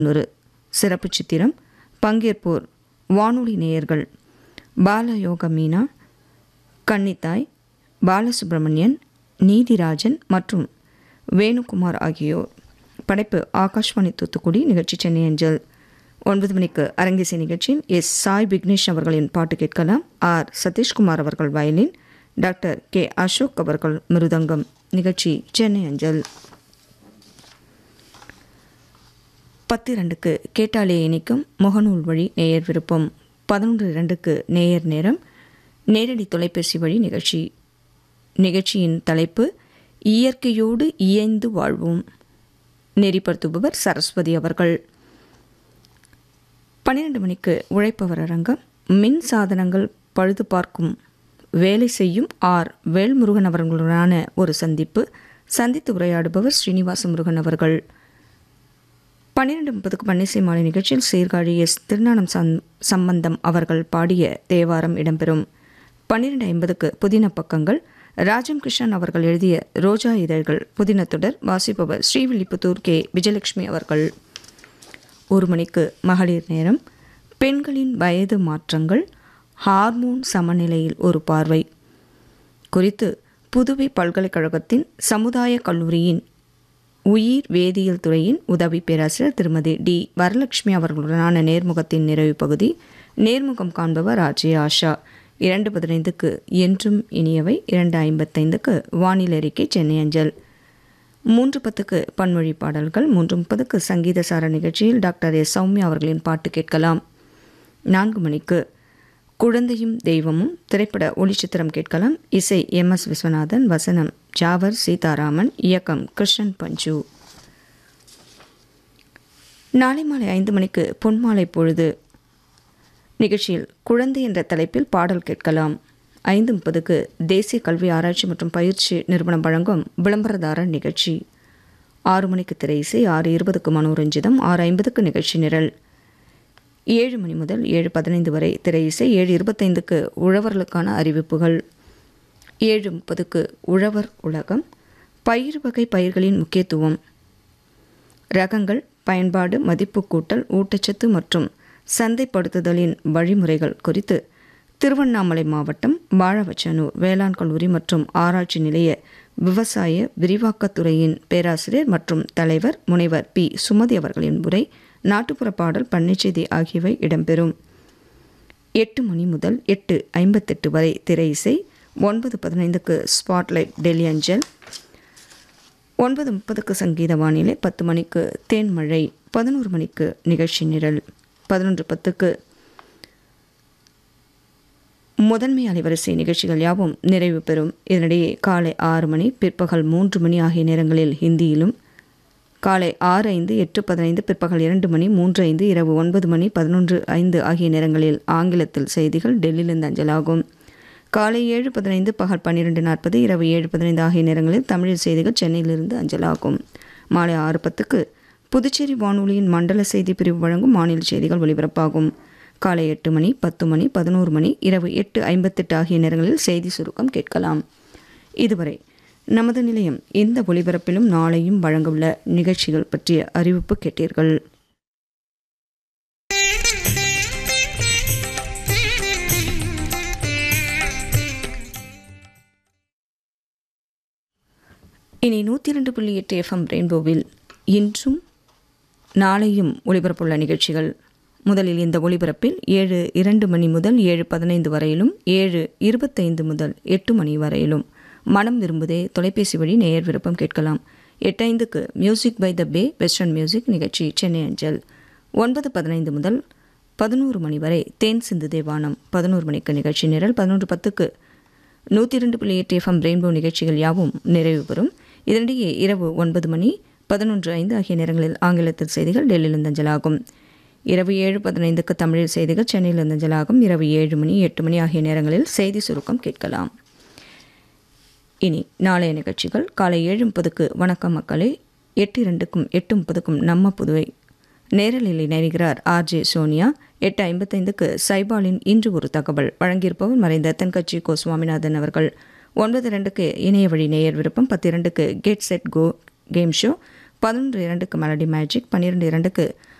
ஒரு சிறப்பு சித்திரம் பங்கேற்போர் வானொலி நேயர்கள் பாலயோக மீனா கன்னித்தாய் பாலசுப்ரமணியன் நீதிராஜன் மற்றும் வேணுகுமார் ஆகியோர் படைப்பு ஆகாஷ்வாணி தூத்துக்குடி நிகழ்ச்சி சென்னை அஞ்சல் ஒன்பது மணிக்கு அரங்கேசி நிகழ்ச்சியில் எஸ் சாய் விக்னேஷ் அவர்களின் பாட்டு கேட்கலாம் ஆர் சதீஷ்குமார் அவர்கள் வயலின் டாக்டர் கே அசோக் அவர்கள் மிருதங்கம் நிகழ்ச்சி சென்னை அஞ்சல் பத்து இரண்டுக்கு கேட்டாலே இணைக்கும் முகநூல் வழி நேயர் விருப்பம் பதினொன்று இரண்டுக்கு நேயர் நேரம் நேரடி தொலைபேசி வழி நிகழ்ச்சி நிகழ்ச்சியின் தலைப்பு இயற்கையோடு இயைந்து வாழ்வோம் நெறிப்படுத்துபவர் சரஸ்வதி அவர்கள் பன்னிரண்டு மணிக்கு உழைப்பவர் அரங்கம் மின் சாதனங்கள் பழுது பார்க்கும் வேலை செய்யும் ஆர் வேல்முருகன் அவர்களுடனான ஒரு சந்திப்பு சந்தித்து உரையாடுபவர் ஸ்ரீனிவாச முருகன் அவர்கள் பன்னிரெண்டு முப்பதுக்கு பன்னிசை மாலை நிகழ்ச்சியில் சீர்காழி எஸ் திருஞானம் சம் சம்பந்தம் அவர்கள் பாடிய தேவாரம் இடம்பெறும் பன்னிரெண்டு ஐம்பதுக்கு புதின பக்கங்கள் ராஜம் கிருஷ்ணன் அவர்கள் எழுதிய ரோஜா இதழ்கள் புதினத்துடர் வாசிப்பவர் ஸ்ரீவில்லிபுத்தூர் கே விஜயலட்சுமி அவர்கள் ஒரு மணிக்கு மகளிர் நேரம் பெண்களின் வயது மாற்றங்கள் ஹார்மோன் சமநிலையில் ஒரு பார்வை குறித்து புதுவை பல்கலைக்கழகத்தின் சமுதாய கல்லூரியின் உயிர் வேதியியல் துறையின் உதவி பேராசிரியர் திருமதி டி வரலட்சுமி அவர்களுடனான நேர்முகத்தின் நிறைவு பகுதி நேர்முகம் காண்பவர் ஆஜே ஆஷா இரண்டு பதினைந்துக்கு என்றும் இனியவை இரண்டு ஐம்பத்தைந்துக்கு வானிலை அறிக்கை சென்னை அஞ்சல் மூன்று பத்துக்கு பன்மொழி பாடல்கள் மூன்று முப்பதுக்கு சங்கீத சார நிகழ்ச்சியில் டாக்டர் எஸ் சௌமியா அவர்களின் பாட்டு கேட்கலாம் நான்கு மணிக்கு குழந்தையும் தெய்வமும் திரைப்பட ஒளிச்சித்திரம் கேட்கலாம் இசை எம் எஸ் விஸ்வநாதன் வசனம் ஜாவர் சீதாராமன் இயக்கம் கிருஷ்ணன் பஞ்சு நாளை மாலை ஐந்து மணிக்கு பொன்மாலை பொழுது நிகழ்ச்சியில் குழந்தை என்ற தலைப்பில் பாடல் கேட்கலாம் ஐந்து முப்பதுக்கு தேசிய கல்வி ஆராய்ச்சி மற்றும் பயிற்சி நிறுவனம் வழங்கும் விளம்பரதாரர் நிகழ்ச்சி ஆறு மணிக்கு திரை இசை ஆறு இருபதுக்கு மனோரஞ்சிதம் ஆறு ஐம்பதுக்கு நிகழ்ச்சி நிரல் ஏழு மணி முதல் ஏழு பதினைந்து வரை திரை இசை ஏழு இருபத்தைந்துக்கு உழவர்களுக்கான அறிவிப்புகள் ஏழு முப்பதுக்கு உழவர் உலகம் பயிர் வகை பயிர்களின் முக்கியத்துவம் ரகங்கள் பயன்பாடு மதிப்பு கூட்டல் ஊட்டச்சத்து மற்றும் சந்தைப்படுத்துதலின் வழிமுறைகள் குறித்து திருவண்ணாமலை மாவட்டம் வாழவச்சனூர் வேளாண் கல்லூரி மற்றும் ஆராய்ச்சி நிலைய விவசாய விரிவாக்கத்துறையின் பேராசிரியர் மற்றும் தலைவர் முனைவர் பி சுமதி அவர்களின் உரை நாட்டுப்புற பாடல் பண்ணைச்செய்தி ஆகியவை இடம்பெறும் எட்டு மணி முதல் எட்டு ஐம்பத்தெட்டு வரை திரை இசை ஒன்பது பதினைந்துக்கு ஸ்பாட்லைட் டெல்லி அஞ்சல் ஒன்பது முப்பதுக்கு சங்கீத வானிலை பத்து மணிக்கு தேன்மழை பதினோரு மணிக்கு நிகழ்ச்சி நிரல் பதினொன்று பத்துக்கு முதன்மை அலைவரிசை நிகழ்ச்சிகள் யாவும் நிறைவு பெறும் இதனிடையே காலை ஆறு மணி பிற்பகல் மூன்று மணி ஆகிய நேரங்களில் ஹிந்தியிலும் காலை ஆறு ஐந்து எட்டு பதினைந்து பிற்பகல் இரண்டு மணி மூன்று ஐந்து இரவு ஒன்பது மணி பதினொன்று ஐந்து ஆகிய நேரங்களில் ஆங்கிலத்தில் செய்திகள் டெல்லியிலிருந்து அஞ்சலாகும் காலை ஏழு பதினைந்து பகல் பன்னிரெண்டு நாற்பது இரவு ஏழு பதினைந்து ஆகிய நேரங்களில் தமிழில் செய்திகள் சென்னையிலிருந்து அஞ்சலாகும் மாலை ஆறு பத்துக்கு புதுச்சேரி வானொலியின் மண்டல செய்தி பிரிவு வழங்கும் மாநில செய்திகள் ஒலிபரப்பாகும் காலை எட்டு மணி பத்து மணி பதினோரு மணி இரவு எட்டு ஐம்பத்தெட்டு ஆகிய நேரங்களில் செய்தி சுருக்கம் கேட்கலாம் இதுவரை நமது நிலையம் இந்த ஒலிபரப்பிலும் நாளையும் வழங்கவுள்ள நிகழ்ச்சிகள் பற்றிய அறிவிப்பு கேட்டீர்கள் இனி நூற்றி இரண்டு புள்ளி எட்டு எஃப்எம் ரெயின்போவில் இன்றும் நாளையும் ஒளிபரப்புள்ள நிகழ்ச்சிகள் முதலில் இந்த ஒளிபரப்பில் ஏழு இரண்டு மணி முதல் ஏழு பதினைந்து வரையிலும் ஏழு இருபத்தைந்து முதல் எட்டு மணி வரையிலும் மனம் விரும்புதே தொலைபேசி வழி நேயர் விருப்பம் கேட்கலாம் எட்டைந்துக்கு music by the bay western music நிகழ்ச்சி சென்னை அஞ்சல் ஒன்பது பதினைந்து முதல் பதினோரு மணி வரை தேன் சிந்து தேவானம் பதினோரு மணிக்கு நிகழ்ச்சி நிரல் பதினொன்று பத்துக்கு நூற்றி இரண்டு புள்ளி எட்டு எஃப்எம் ரெயின்போ நிகழ்ச்சிகள் யாவும் நிறைவு பெறும் இதனிடையே இரவு ஒன்பது மணி பதினொன்று ஐந்து ஆகிய நேரங்களில் ஆங்கிலத்தில் செய்திகள் டெல்லியிலிருந்து அஞ்சலாகும் இரவு ஏழு பதினைந்துக்கு தமிழில் செய்திகள் சென்னையிலிருந்து அஞ்சலாகும் இரவு ஏழு மணி எட்டு மணி ஆகிய நேரங்களில் செய்தி சுருக்கம் கேட்கலாம் இனி நாளைய நிகழ்ச்சிகள் காலை ஏழு முப்பதுக்கு வணக்கம் மக்களே எட்டு இரண்டுக்கும் எட்டு முப்பதுக்கும் நம்ம புதுவை நேரலில் இணைகிறார் ஆர்ஜே சோனியா எட்டு ஐம்பத்தைந்துக்கு சைபாலின் இன்று ஒரு தகவல் வழங்கியிருப்பவர் மறைந்த தென்கட்சி கோ சுவாமிநாதன் அவர்கள் ஒன்பது இரண்டுக்கு இணைய வழி நேயர் விருப்பம் பத்து இரண்டுக்கு get set go game show பதினொன்று இரண்டுக்கு மெலடி மேஜிக் பன்னிரெண்டு இரண்டுக்கு